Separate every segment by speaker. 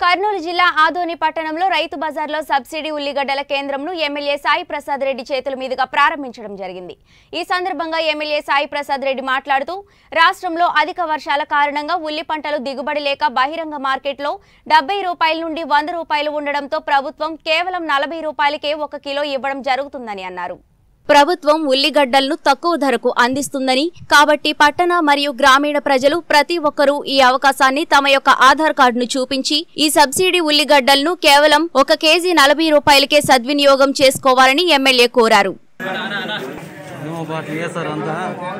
Speaker 1: కర్నూలు జిల్లా ఆదోని పట్టణంలో రైతు బజార్లో సబ్సిడీ ఉల్లిగడ్డల కేంద్రంను ఎమ్మెల్యే సాయి ప్రసాద్ రెడ్డి చేతుల మీదుగా ప్రారంభించడం జరిగింది ఈ సందర్భంగా ఎమ్మెల్యే సాయి ప్రసాద్ రెడ్డి మాట్లాడుతూ రాష్ట్రంలో అధిక వర్షాల కారణంగా ఉల్లి పంటలు దిగుబడి లేక బహిరంగ మార్కెట్లో డెబ్బై రూపాయల నుండి వంద రూపాయలు ఉండడంతో ప్రభుత్వం కేవలం నలభై రూపాయలకే ఒక కిలో ఇవ్వడం జరుగుతుందని అన్నారు ప్రభుత్వం ఉల్లిగడ్డలను తక్కువ ధరకు అందిస్తుందని కాబట్టి పట్టణ మరియు గ్రామీణ ప్రజలు ప్రతి ఒక్కరూ ఈ అవకాశాన్ని తమ యొక్క ఆధార్ కార్డును చూపించి ఈ సబ్సిడీ ఉల్లిగడ్డలను కేవలం ఒక కేజీ నలభై రూపాయలకే సద్వినియోగం చేసుకోవాలని ఎమ్మెల్యే కోరారు
Speaker 2: నువ్వు బాగా చేస్తారు అంతా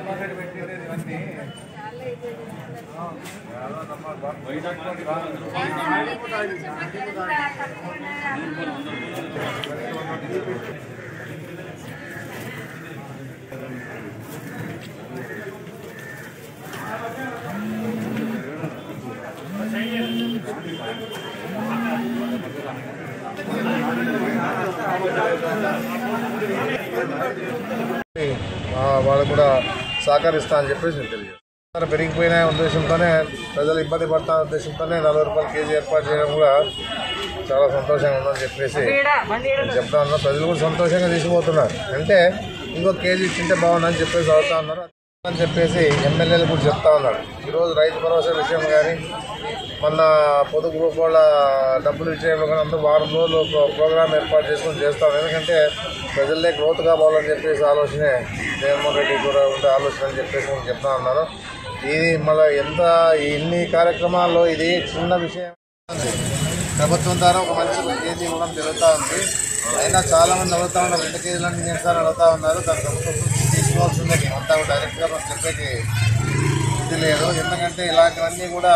Speaker 3: ఆ, వాళ్ళకు కూడా సహకరిస్తా అని చెప్పేసి నేను తెలియదు ధర పెరిగిపోయిన ఉద్దేశంతోనే ప్రజలు ఇబ్బంది పడతా ఉద్దేశంతోనే నలభై రూపాయల కేజీ ఏర్పాటు చేయడం కూడా చాలా సంతోషంగా ఉందని చెప్పేసి నేను చెప్తా ఉన్నా ప్రజలు కూడా సంతోషంగా తీసుకుపోతున్నారు అంటే ఇంకో కేజీ ఇచ్చింటే బాగుందని చెప్పేసి అవుతా ఉన్నారు అని చెప్పేసి ఎమ్మెల్యేలు కూడా చెప్తా ఉన్నారు ఈరోజు రైతు భరోసా విషయం కానీ మొన్న పొదుపు గ్రూప్ వాళ్ళ డబ్బులు విషయంలో కానీ అందరూ వారం రోజులు ఒక ప్రోగ్రామ్ ఏర్పాటు చేసుకొని చేస్తాం ఎందుకంటే ప్రజలే గ్రోత్ కావాలని చెప్పేసి ఆలోచనే జగన్మోహన్ రెడ్డి కూడా ఉండే ఆలోచన అని చెప్పేసి నేను చెప్తా ఉన్నాను ఇది మళ్ళీ ఎంత ఇన్ని కార్యక్రమాల్లో ఇది చిన్న విషయం ఉంది. ప్రభుత్వం ద్వారా ఒక మంచి కేజీ ఇవ్వడం జరుగుతూ ఉంది అయినా చాలా మంది అడుగుతా ఉన్నారు రెండు కేజీలు నేను సార్ అడుగుతా ఉన్నారు దాని ప్రభుత్వం నుంచి తీసుకోవాల్సిందే అంతా డైరెక్ట్గా మనం చెప్పేకి ఇది లేదు ఎందుకంటే ఇలాంటివన్నీ కూడా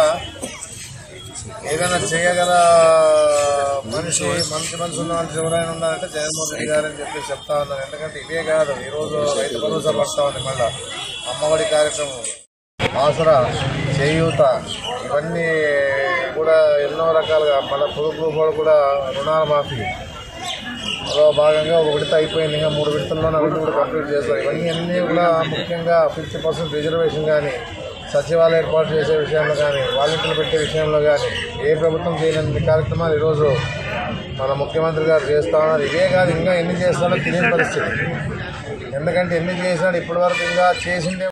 Speaker 3: ఏదైనా చేయగల మనిషి మంచి మనసు ఉన్న వాళ్ళు ఎవరైనా ఉన్నారంటే జగన్మోహన్ రెడ్డి గారు అని చెప్పి చెప్తా ఉన్నారు ఎందుకంటే ఇదే కాదు ఈరోజు రైతు భరోసా పడతా ఉంది మళ్ళీ అమ్మఒడి కార్యక్రమం ఆసరా చేయూత ఇవన్నీ కూడా ఎన్నో రకాలుగా మళ్ళీ పొదుపు రూపాయలు కూడా రుణాల మాఫీ లో భాగంగా ఒక విడత అయిపోయింది ఇంకా మూడు విడతల్లో అవి కూడా కంప్లీట్ చేస్తారు ఇవన్నీ అన్నీ కూడా ముఖ్యంగా ఫిఫ్టీ పర్సెంట్ రిజర్వేషన్ కానీ సచివాలయం ఏర్పాటు చేసే విషయంలో కానీ వాలంటీర్లు పెట్టే విషయంలో కానీ ఏ ప్రభుత్వం చేయలేని కార్యక్రమాలు ఈరోజు మన ముఖ్యమంత్రి గారు చేస్తా ఉన్నారు ఇవే కాదు ఇంకా ఎన్ని చేస్తారో తెలియని పరిస్థితి ఎందుకంటే ఎన్ని చేసినాడు ఇప్పటివరకు ఇంకా చేసిందే